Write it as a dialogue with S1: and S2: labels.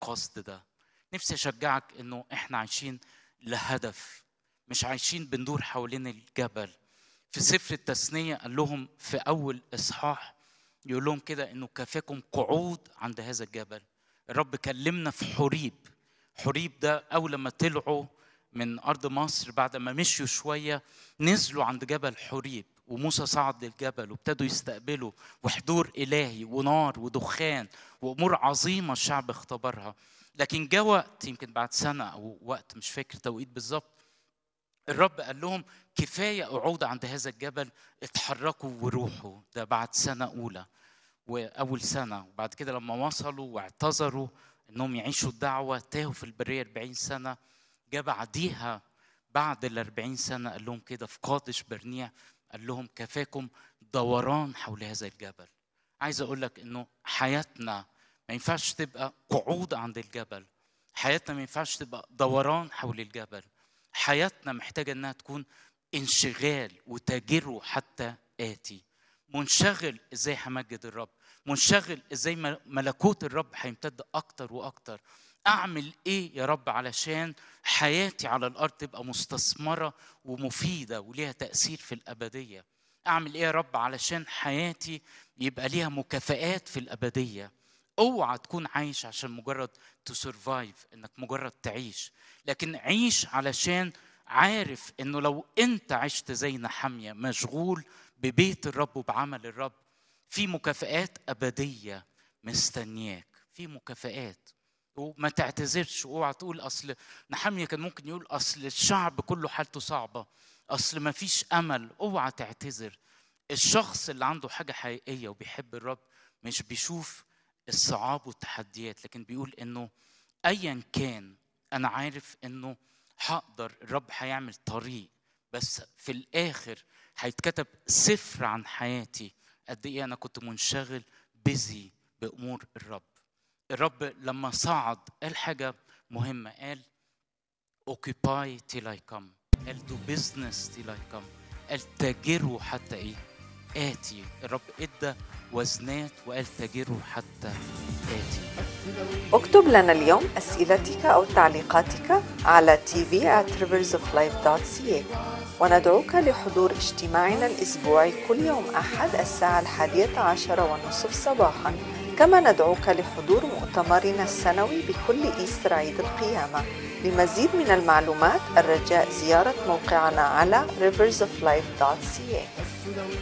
S1: القصد ده نفسي اشجعك انه احنا عايشين لهدف مش عايشين بندور حوالين الجبل في سفر التثنية قال لهم في أول إصحاح يقول لهم كده إنه كفاكم قعود عند هذا الجبل الرب كلمنا في حريب حريب ده أول لما طلعوا من أرض مصر بعد ما مشيوا شوية نزلوا عند جبل حريب وموسى صعد للجبل وابتدوا يستقبلوا وحضور إلهي ونار ودخان وأمور عظيمة الشعب اختبرها لكن جاء وقت يمكن بعد سنة أو وقت مش فاكر توقيت بالظبط الرب قال لهم كفاية قعود عند هذا الجبل اتحركوا وروحوا ده بعد سنة أولى وأول سنة وبعد كده لما وصلوا واعتذروا إنهم يعيشوا الدعوة تاهوا في البرية 40 سنة جاء بعديها بعد ال 40 سنة قال لهم كده في قادش برنيع قال لهم كفاكم دوران حول هذا الجبل عايز أقول لك إنه حياتنا ما ينفعش تبقى قعود عند الجبل حياتنا ما ينفعش تبقى دوران حول الجبل حياتنا محتاجة إنها تكون انشغال وتجره حتى آتي منشغل إزاي همجد الرب منشغل إزاي ملكوت الرب هيمتد أكتر وأكتر أعمل إيه يا رب علشان حياتي على الأرض تبقى مستثمرة ومفيدة وليها تأثير في الأبدية أعمل إيه يا رب علشان حياتي يبقى ليها مكافآت في الأبدية اوعى تكون عايش عشان مجرد تسرفايف انك مجرد تعيش لكن عيش علشان عارف انه لو انت عشت زي نحمية مشغول ببيت الرب وبعمل الرب في مكافآت أبدية مستنياك في مكافآت وما تعتذرش اوعى تقول اصل نحمية كان ممكن يقول اصل الشعب كله حالته صعبة اصل ما فيش امل اوعى تعتذر الشخص اللي عنده حاجة حقيقية وبيحب الرب مش بيشوف الصعاب والتحديات لكن بيقول انه ايا كان انا عارف انه هقدر الرب هيعمل طريق بس في الاخر هيتكتب سفر عن حياتي قد ايه انا كنت منشغل بزي بامور الرب الرب لما صعد قال حاجه مهمه قال occupy till I come قال do business till I come قال تاجروا حتى ايه آتي الرب ادى وزنات وقال تاجروا حتى آتي
S2: اكتب لنا اليوم أسئلتك أو تعليقاتك على tv at riversoflife.ca وندعوك لحضور اجتماعنا الأسبوعي كل يوم أحد الساعة الحادية عشر والنصف صباحا كما ندعوك لحضور مؤتمرنا السنوي بكل إيستر عيد القيامة لمزيد من المعلومات الرجاء زيارة موقعنا على riversoflife.ca